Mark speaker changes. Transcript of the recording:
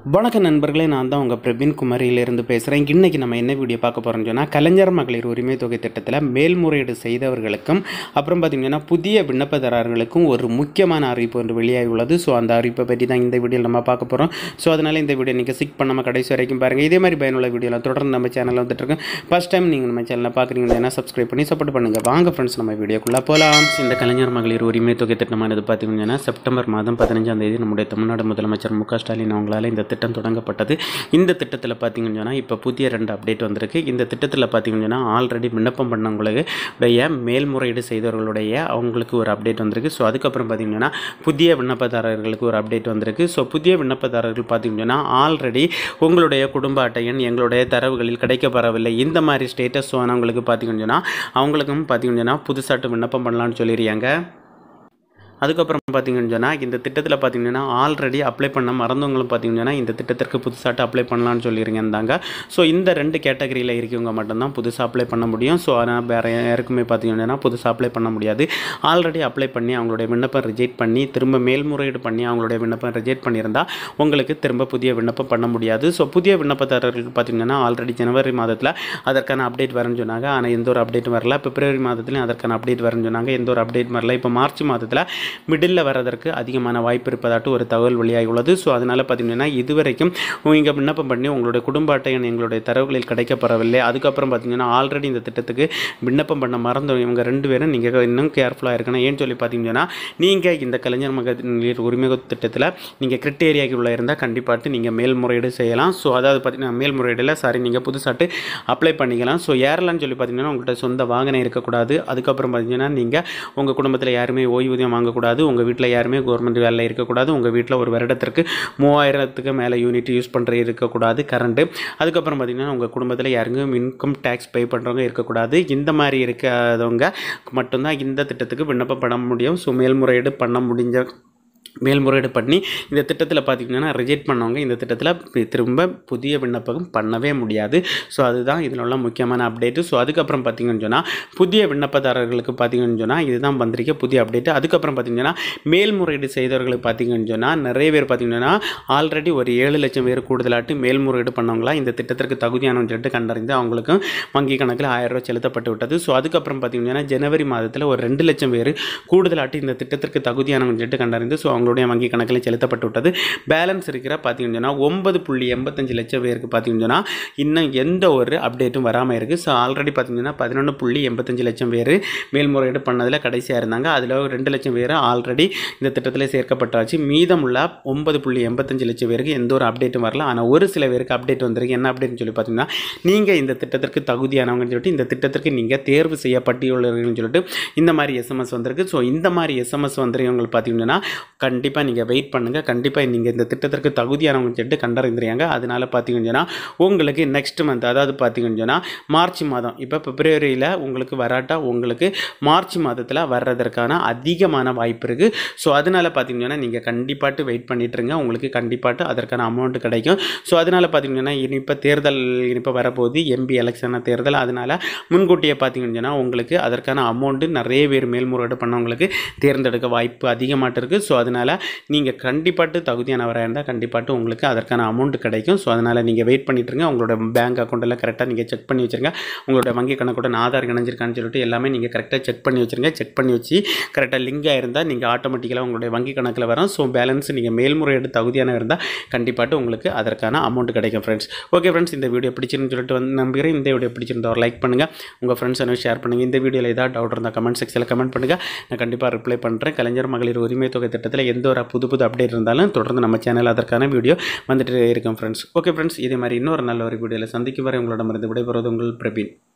Speaker 1: வணக்க நண்பர்களே நான் தான் உங்கள் பிரபின் குமரியிலிருந்து பேசுகிறேன் இன்றைக்கி நம்ம என்ன வீடியோ பார்க்க போகிறோம்னு சொன்னால் கலைஞர் மகளிர் உரிமை தொகை திட்டத்தில் மேல்முறையீடு செய்தவர்களுக்கும் அப்புறம் பார்த்திங்கன்னா புதிய விண்ணப்பதாரர்களுக்கும் ஒரு முக்கியமான அறிவிப்பு ஒன்று வெளியாகி உள்ளது ஸோ அந்த அறிவிப்பை பற்றி தான் இந்த வீடியோவில் நம்ம பார்க்க போகிறோம் ஸோ அதனால் இந்த வீடியோ நீங்கள் சிக் பண்ணாமல் கடைசி வரைக்கும் பாருங்கள் இதே மாதிரி பயனுள்ள வீடியோலாம் தொடர்ந்து நம்ம சேனலில் வந்துட்டுருக்கோம் ஃபஸ்ட் டைம் நீங்கள் நம்ம சேனலில் பார்க்குறீங்கன்னா சப்ஸ்கிரைப் பண்ணி சப்போர்ட் பண்ணுங்கள் வாங்க ஃப்ரெண்ட்ஸ் நம்ம வீடியோக்குள்ளே போகலாம் இந்த கலைஞர் மகளிர் உரிமை தொகை திட்டமானது பார்த்திங்கன்னா செப்டம்பர் மாதம் பதினஞ்சாம் தேதி நம்முடைய தமிழ்நாடு முதலமைச்சர் மு க ஸ்டாலின் அவங்களால இந்த திட்டம் தொடங்கப்பட்டது இந்த திட்டத்தில் பார்த்தீங்கன்னு சொன்னால் இப்போ புதிய ரெண்டு அப்டேட் வந்திருக்கு இந்த திட்டத்தில் பார்த்தீங்கன்னு சொன்னால் ஆல்ரெடி விண்ணப்பம் பண்ணவங்களுடைய மேல்முறையீடு செய்தவர்களுடைய அவங்களுக்கு ஒரு அப்டேட் வந்திருக்கு ஸோ அதுக்கப்புறம் பார்த்தீங்கன்னா புதிய விண்ணப்பதாரர்களுக்கு ஒரு அப்டேட் வந்திருக்கு ஸோ புதிய விண்ணப்பதாரர்கள் பார்த்தீங்கன்னா ஆல்ரெடி உங்களுடைய குடும்ப அட்டை எண் எங்களுடைய தரவுகளில் கிடைக்கப்பெறவில்லை இந்த மாதிரி ஸ்டேட்டஸ் ஆனவங்களுக்கு பார்த்தீங்கன்னு சொன்னால் அவங்களுக்கும் பார்த்தீங்கன்னா புதுசாட்டு விண்ணப்பம் பண்ணலான்னு சொல்லிடுறாங்க அதுக்கப்புறம் பார்த்தீங்கன்னு சொன்னால் இந்த திட்டத்தில் பார்த்தீங்கன்னா ஆல்ரெடி அப்ளை பண்ண மறந்தவங்களும் பார்த்தீங்கன்னா இந்த திட்டத்திற்கு புதுசாட்டு அப்ளை பண்ணலான்னு சொல்லியிருந்தாங்க ஸோ இந்த ரெண்டு கேட்டகரியில் இருக்கவங்க மட்டும்தான் புதுசாக அப்ளை பண்ண முடியும் ஸோ அதனால் வேறு யாருக்குமே பார்த்தீங்கன்னா புதுசாக அப்ளை பண்ண முடியாது ஆல்ரெடி அப்ளை பண்ணி அவங்களுடைய விண்ணப்பம் ரிஜெக்ட் பண்ணி திரும்ப மேல்முறையீடு பண்ணி அவங்களுடைய விண்ணப்பம் ரிஜெக்ட் பண்ணியிருந்தால் உங்களுக்கு திரும்ப புதிய விண்ணப்பம் பண்ண முடியாது ஸோ புதிய விண்ணப்பதாரர்களுக்கு பார்த்தீங்கன்னா ஆல்ரெடி ஜனவரி மாதத்தில் அதற்கான அப்டேட் வரேன்னு சொன்னாங்க ஆனால் எந்த ஒரு அப்டேட்டும் வரல பிப்ரவரி மாதத்துலையும் அதற்கான அப்டேட் வரேன்னு சொன்னாங்க எந்த ஒரு அப்டேட் வரல இப்போ மார்ச் மாதத்தில் மிடில் வரதற்கு அதிகமான வாய்ப்பு இருப்பதாட்டு ஒரு தகவல் வெளியாகி உள்ளது ஸோ அதனால் பார்த்தீங்கன்னா இதுவரைக்கும் நீங்கள் விண்ணப்பம் பண்ணி உங்களுடைய குடும்ப அட்டை எண் எங்களுடைய தரவுகளில் கிடைக்கப்பெறவில்லை அதுக்கப்புறம் பார்த்தீங்கன்னா ஆல்ரெடி இந்த திட்டத்துக்கு விண்ணப்பம் பண்ண மறந்த இவங்க ரெண்டு பேரும் நீங்கள் இன்னும் கேர்ஃபுல்லாக இருக்கணும் ஏன்னு சொல்லி பார்த்தீங்கன்னா நீங்கள் இந்த கலைஞர் மகளிர் உரிமை திட்டத்தில் நீங்கள் கிரிட்டேரியாக்குள்ளே இருந்தால் கண்டிப்பாட்டு நீங்கள் மேல்முறையீடு செய்யலாம் ஸோ அதாவது பார்த்தீங்கன்னா மேல்முறையீடில் சாரி நீங்கள் புதுசாட்டு அப்ளை பண்ணிக்கலாம் ஸோ ஏர்லான்னு சொல்லி பார்த்தீங்கன்னா உங்கள்கிட்ட சொந்த வாகனம் இருக்கக்கூடாது அதுக்கப்புறம் பார்த்தீங்கன்னா நீங்கள் உங்கள் குடும்பத்தில் யாருமே ஓய்வூதியம் வாங்கக்கூடாது உங்கள் வீட்டில் யாருமே கவர்மெண்ட் வேலையில் இருக்கக்கூடாது உங்கள் வீட்டில் ஒரு வருடத்திற்கு மூவாயிரத்துக்கு மேலே யூனிட் யூஸ் பண்ணுற இருக்கக்கூடாது கரண்ட்டு அதுக்கப்புறம் பார்த்திங்கன்னா உங்கள் குடும்பத்தில் யாருக்கும் இன்கம் டேக்ஸ் பே பண்ணுறவங்க இருக்கக்கூடாது இந்த மாதிரி இருக்காதவங்க மட்டும்தான் இந்த திட்டத்துக்கு விண்ணப்பம் பண்ண முடியும் ஸோ மேல்முறையீடு பண்ண முடிஞ்ச மேல்முறையீடு பண்ணி இந்த திட்டத்தில் பார்த்திங்கன்னா ரிஜெக்ட் பண்ணவங்க இந்த திட்டத்தில் திரும்ப புதிய விண்ணப்பம் பண்ணவே முடியாது ஸோ அதுதான் இதில் உள்ள முக்கியமான அப்டேட்டு ஸோ அதுக்கப்புறம் பார்த்திங்கன்னு சொன்னால் புதிய விண்ணப்பதாரர்களுக்கு பார்த்திங்கன்னு சொன்னால் இதுதான் வந்திருக்க புதிய அப்டேட்டு அதுக்கப்புறம் பார்த்திங்கன்னா மேல்முறையீடு செய்தவர்களுக்கு பார்த்திங்கன்னு சொன்னால் நிறைய பேர் பார்த்திங்கன்னா ஆல்ரெடி ஒரு ஏழு லட்சம் பேர் கூடுதலாட்டு மேல்முறையீடு பண்ணவங்களா இந்த திட்டத்திற்கு தகுதியானவங்க சொல்லிட்டு கண்டறிந்து அவங்களுக்கும் வங்கி கணக்கில் ஆயிரம் ரூபாய் செலுத்தப்பட்டு விட்டது ஸோ அதுக்கப்புறம் பார்த்திங்கன்னா ஜனவரி மாதத்தில் ஒரு ரெண்டு லட்சம் பேர் கூடுதலாட்டு இந்த திட்டத்திற்கு தகுதியானவங்க சொல்லிட்டு கண்டறிந்து ஸோ அவங்களுடைய வங்கி கணக்கில் செலுத்தப்பட்டு விட்டது பேலன்ஸ் இருக்கிற பார்த்தீங்கன்னு சொன்னால் ஒன்பது புள்ளி எண்பத்தஞ்சு லட்சம் பேருக்கு பார்த்தீங்கன்னு சொன்னால் இன்னும் எந்த ஒரு அப்டேட்டும் வராமல் இருக்குது ஸோ ஆல்ரெடி பார்த்தீங்கன்னா பதினொன்று புள்ளி எண்பத்தஞ்சு லட்சம் பேர் மேல்முறையீடு பண்ணதில் கடைசியாக இருந்தாங்க அதில் ரெண்டு லட்சம் பேர் ஆல்ரெடி இந்த திட்டத்தில் சேர்க்கப்பட்டாச்சு மீதமுள்ள ஒன்பது புள்ளி எண்பத்தஞ்சு லட்சம் பேருக்கு எந்த ஒரு அப்டேட்டும் வரல ஆனால் ஒரு சில பேருக்கு அப்டேட் வந்திருக்கு என்ன அப்டேட்னு சொல்லி பார்த்தீங்கன்னா நீங்கள் இந்த திட்டத்திற்கு தகுதியானவங்கன்னு சொல்லிட்டு இந்த திட்டத்திற்கு நீங்கள் தேர்வு செய்யப்பட்டுள்ளீர்கள்னு சொல்லிட்டு இந்த மாதிரி எஸ்எம்எஸ் வந்திருக்கு ஸோ இந்த மாதிரி எஸ்எம்எஸ் வந்துருக்கவங்க பார்த்தீங்கன்னா கண்டிப்பாக நீங்கள் வெயிட் பண்ணுங்கள் கண்டிப்பாக நீங்கள் இந்த திட்டத்திற்கு தகுதியானவங்க சொல்லிட்டு கண்டறிந்துறியாங்க அதனால் பார்த்தீங்கன்னு சொன்னால் உங்களுக்கு நெக்ஸ்ட் மந்த் அதாவது பார்த்தீங்கன்னு சொன்னால் மார்ச் மாதம் இப்போ பிப்ரவரியில் உங்களுக்கு வராட்டா உங்களுக்கு மார்ச் மாதத்தில் வர்றதற்கான அதிகமான வாய்ப்பு இருக்குது ஸோ அதனால் பார்த்தீங்கன்னா நீங்கள் கண்டிப்பாட்டு வெயிட் பண்ணிட்டுருங்க உங்களுக்கு கண்டிப்பாட்டு அதற்கான அமௌண்ட் கிடைக்கும் ஸோ அதனால் பார்த்தீங்கன்னா இனிப்போ தேர்தல் இனிப்போ வரப்போகுது எம்பி எலெக்ஷனாக தேர்தல் அதனால் முன்கூட்டியே பார்த்தீங்கன்னு சொன்னால் உங்களுக்கு அதற்கான அமௌண்ட்டு நிறைய பேர் மேல்முறையீடு பண்ணவங்களுக்கு தேர்ந்தெடுக்க வாய்ப்பு அதிகமாட்டு இருக்குது ஸோ அதனால் நீங்கள் கண்டிப்பாட்டு தகுதியானவராக இருந்தால் கண்டிப்பாட்டு உங்களுக்கு அதற்கான அமௌண்ட் கிடைக்கும் ஸோ அதனால் நீங்கள் வெயிட் பண்ணிட்டுருங்க உங்களோட பேங்க் அக்கௌண்ட்டெல்லாம் கரெக்டாக நீங்கள் செக் பண்ணி வச்சுருங்க உங்களோட வங்கி கணக்குடன் ஆதார் இணைஞ்சிருக்கான்னு சொல்லிட்டு எல்லாமே நீங்கள் கரெக்டாக செக் பண்ணி வச்சுருங்க செக் பண்ணி வச்சு கரெக்டாக லிங்க் ஆயிருந்தால் நீங்கள் ஆட்டோமேட்டிக்கலாக உங்களுடைய வங்கி கணக்கில் வரும் ஸோ பேலன்ஸ் நீங்கள் மேல்முறையீடு தகுதியான இருந்தால் கண்டிப்பாட்டு உங்களுக்கு அதற்கான அமௌண்ட் கிடைக்கும் ஃப்ரெண்ட்ஸ் ஓகே ஃப்ரெண்ட்ஸ் இந்த வீடியோ பிடிச்சிருந்து சொல்லிட்டு வந்து நம்புகிறேன் இந்த வீடியோ பிடிச்சிருந்தா ஒரு லைக் பண்ணுங்கள் உங்கள் ஃப்ரெண்ட்ஸ் என்ன ஷேர் பண்ணுங்கள் இந்த வீடியோவில் ஏதாவது டவுட் இருந்தால் கமெண்ட் செக்ஷனில் கமெண்ட் பண்ணுங்கள் நான் கண்டிப்பாக ரிப்ளை பண்ணுறேன் கலைஞர் மகளிர் உரிமை தொகை திட்டத்தில் எந்த ஒரு புது புது அப்டேட் இருந்தாலும் தொடர்ந்து நம்ம சேனல் அதற்கான வீடியோ வந்துட்டு இருக்கும் ஃப்ரெண்ட்ஸ் ஓகே ஃப்ரெண்ட்ஸ் இதே மாதிரி இன்னொரு நல்ல ஒரு வீடியோவில் சந்திக்கும் வரை உங்களிடமிருந்து விடைபெறுவது உங்கள் பிரபீன்